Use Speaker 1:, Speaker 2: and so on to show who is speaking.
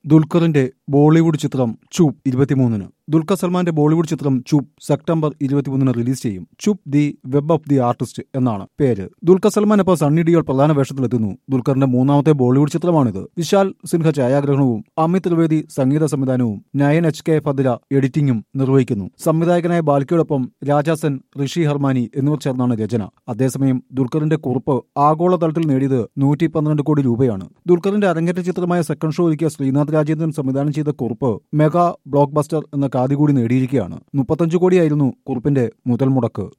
Speaker 1: ദുൽഖറിന്റെ ബോളിവുഡ് ചിത്രം ചൂപ്പ് ഇരുപത്തിമൂന്നിന് ദുൽഖർ സൽമാന്റെ ബോളിവുഡ് ചിത്രം ചൂപ്പ് സെപ്റ്റംബർ ഇരുപത്തിമൂന്നിന് റിലീസ് ചെയ്യും Chup the web of the artist എന്നാണ് പേര് ദുൽഖർ സൽമാൻ ഇപ്പോൾ സണ്ണി ഡിയോൾ പ്രധാന വേഷത്തിലെത്തുന്നു ദുൽഖറിന്റെ മൂന്നാമത്തെ ബോളിവുഡ് ചിത്രമാണിത് വിശാൽ സിൻഹ ഛായാഗ്രഹണവും അമിത് ത്രിവേദി സംഗീത സംവിധാനവും നയൻ എച്ച് കെ ഫദില എഡിറ്റിംഗും നിർവഹിക്കുന്നു സംവിധായകനായ ബാൽക്കയോടൊപ്പം രാജാസൻ ഋഷി ഹർമാനി എന്നിവർ ചേർന്നാണ് രചന അതേസമയം ദുൽഖറിന്റെ കുറിപ്പ് ആഗോളതലത്തിൽ നേടിയത് നൂറ്റി പന്ത്രണ്ട് കോടി രൂപയാണ് ദുൽഖറിന്റെ അരങ്ങേറ്റ ചിത്രമായ സെക്കൻഡ് ഷോ ഒരുക്കിയ ശ്രീനാഥ് രാജേന്ദ്രൻ സംവിധാനം ചെയ്ത കുറിപ്പ് മെഗാ ബ്ലോക്ക് ബസ്റ്റർ എന്ന കാതി കൂടി നേടിയിരിക്കുകയാണ് മുപ്പത്തഞ്ച് കോടിയായിരുന്നു കുറിപ്പിന്റെ മുതൽ മുടക്ക്